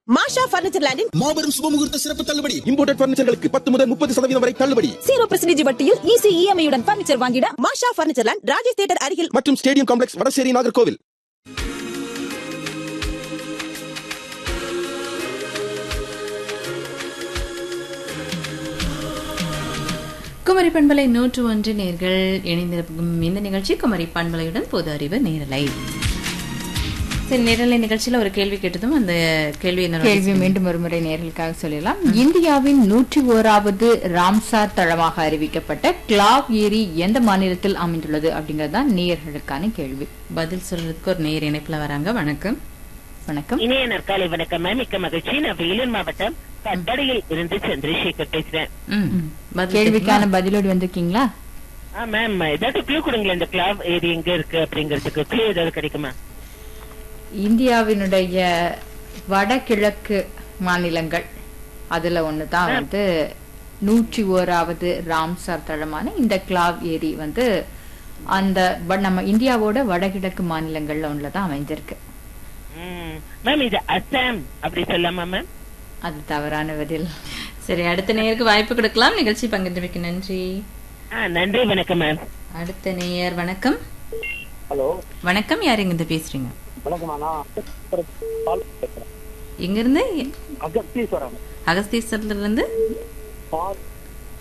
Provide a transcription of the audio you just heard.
மாஷா furniture லேண்டின் மாபெரும் சுபமுகூர்த்த சிறப்பு தள்ளுபடி இம்போர்டட் பர்னிச்சர்களுக்கு பத்து முதல் முப்பது சதவீதம் வரை தள்ளுபடி ஜீரோ பர்சன்டேஜ் வட்டியில் ஈஸி இஎம்ஐ உடன் பர்னிச்சர் வாங்கிட Masha furniture land Rajesh theatre அருகில் மற்றும் ஸ்டேடியம் காம்ப்ளெக்ஸ் வடசேரி நாகர்கோவில் குமரி பண்பலை நூற்று ஒன்று நேர்கள் இணைந்திருக்கும் இந்த நிகழ்ச்சி குமரி பண்பலையுடன் பொது அறிவு நேரலை சரி நேரலை நிகழ்ச்சியில ஒரு கேள்வி கேட்டதும் அந்த கேள்வி என்ன கேள்வி மீண்டும் ஒரு முறை நேர்களுக்காக சொல்லலாம் இந்தியாவின் நூற்றி ஓராவது ராம்சார் தளமாக அறிவிக்கப்பட்ட கிளாவ் ஏரி எந்த மாநிலத்தில் அமைந்துள்ளது அப்படிங்கறது தான் நேயர்களுக்கான கேள்வி பதில் சொல்றதுக்கு ஒரு நேர் இணைப்புல வராங்க வணக்கம் வணக்கம் இணைய நற்காலை வணக்கம் மேம் மிக்க மகிழ்ச்சி நான் வேலூர் மாவட்டம் கட்டடையில் இருந்து சந்திரசேகர் பேசுறேன் ம். பதில் கேள்விக்கான பதிலோடு வந்திருக்கீங்களா ஆ மேம் ஏதாவது க்ளூ கொடுங்களேன் இந்த கிளாவ் ஏரி எங்க இருக்கு அப்படிங்கறதுக்கு க்ளூ ஏதாவது கிடைக்குமா இந்தியாவினுடைய வடகிழக்கு மாநிலங்கள் அதுல ஒண்ணுதான் வந்து நூற்றி ஓராவது ராம்சார் தளமான இந்த கிளாவ் ஏரி வந்து அந்த வ- நம்ம இந்தியாவோட வடகிழக்கு மாநிலங்கள்ல ஒண்ணுலதான் அமைந்திருக்கு ம். மேம் இது அசாம் அப்படி சொல்லாமா மேம் அது தவறான பதில் சரி அடுத்த நேருக்கு வாய்ப்பு கொடுக்கலாம் நிகழ்ச்சி பங்கேற்றமைக்கு நன்றி ஆ நன்றி வணக்கம் மேம் அடுத்த நேயர் வணக்கம் ஹலோ வணக்கம் யார் இங்கிருந்து பேசுறீங்க வணக்கம் நான் இங்க இருந்து அகஸ்தீஸ்வரன் அகஸ்தீஸ்வரத்துல இருந்து பால்